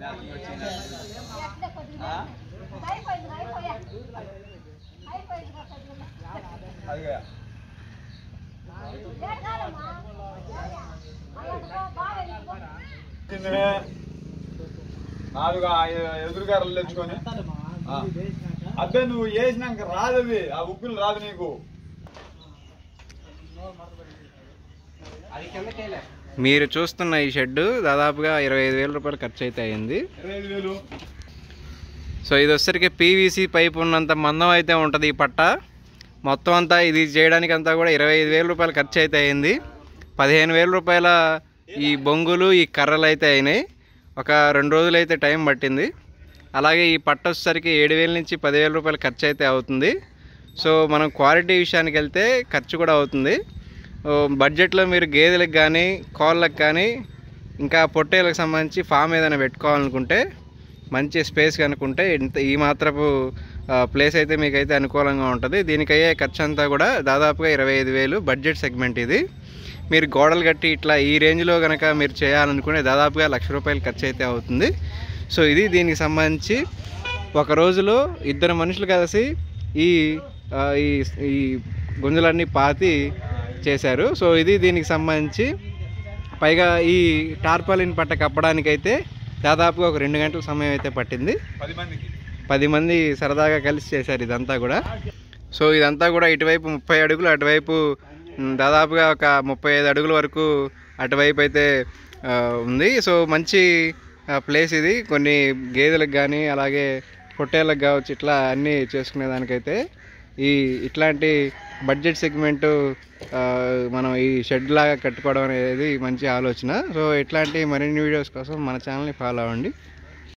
అదిగా కిందనే నాలుగు ఆ ఎ- ఎదురుగారలు తెచ్చుకొని ఆ. అబ్బే నువ్వు వేసినాక రాదవి ఆ ఉప్పులు రాదు నీకు మీరు చూస్తున్న ఈ షెడ్ దాదాపుగా ఇరవై ఐదు వేల రూపాయలు ఖర్చు అయితే అయింది ఇరవై ఐదు వేలు సో ఇది వచ్చరికి పీవీసీ పైప్ ఉన్నంత మందం అయితే ఉంటుంది ఈ పట్ట మొత్తం అంతా ఇది చేయడానికి అంతా కూడా ఇరవై ఐదు వేల రూపాయలు ఖర్చు అయితే అయింది పదిహేను వేల రూపాయల ఈ బొంగులు ఈ కర్రలు అయితే అయినాయి ఒక రెండు రోజులు అయితే టైం పట్టింది అలాగే ఈ పట్ట వచ్చేసరికి ఏడు వేల నుంచి పదివేల రూపాయలు ఖర్చు అయితే అవుతుంది సో మనం క్వాలిటీ విషయానికి వెళ్తే ఖర్చు కూడా అవుతుంది ఓ, బడ్జెట్లో మీరు గేదెలకు కానీ కోళ్ళకి కానీ ఇంకా పొట్టేలకు సంబంధించి ఫామ్ ఏదైనా పెట్టుకోవాలనుకుంటే మంచి స్పేస్ కనుక్కుంటే ఇంత ఈ మాత్రపు ఆ, ప్లేస్ అయితే మీకైతే అనుకూలంగా ఉంటుంది దీనికి అయ్యే ఖర్చు అంతా కూడా దాదాపుగా ఇరవై ఐదు వేలు బడ్జెట్ సెగ్మెంట్ ఇది మీరు గోడలు కట్టి ఇట్లా ఈ రేంజ్లో కనుక మీరు చేయాలనుకునే దాదాపుగా లక్ష రూపాయలు ఖర్చు అయితే అవుతుంది సో ఇది దీనికి సంబంధించి ఒక రోజులో ఇద్దరు మనుషులు కలిసి ఈ ఆ, ఈ ఈ గుంజలన్నీ పాతి చేశారు సో ఇది దీనికి సంబంధించి పైగా ఈ టార్పాలిన్ పట్ట కప్పడానికైతే దాదాపుగా ఒక రెండు గంటల సమయం అయితే పట్టింది పది మందికి పది మంది సరదాగా కలిసి చేశారు ఇదంతా కూడా సో ఇదంతా కూడా ఇటువైపు ముప్పై అడుగులు అటువైపు మ్, దాదాపుగా ఒక ముప్పై ఐదు అడుగుల వరకు అటువైపు అయితే ఆ, ఉంది సో మంచి ఆ, ప్లేస్ ఇది కొన్ని గేదెలకు కానీ అలాగే పొట్టేళ్ళకి కావచ్చు ఇట్లా అన్నీ చేసుకునే దానికైతే ఈ ఇట్లాంటి బడ్జెట్ సెగ్మెంట్ మనం ఈ షెడ్ లాగా కట్టుకోవడం అనేది మంచి ఆలోచన సో ఇట్లాంటి మరిన్ని వీడియోస్ కోసం మన ఛానల్ని ఫాలో అవ్వండి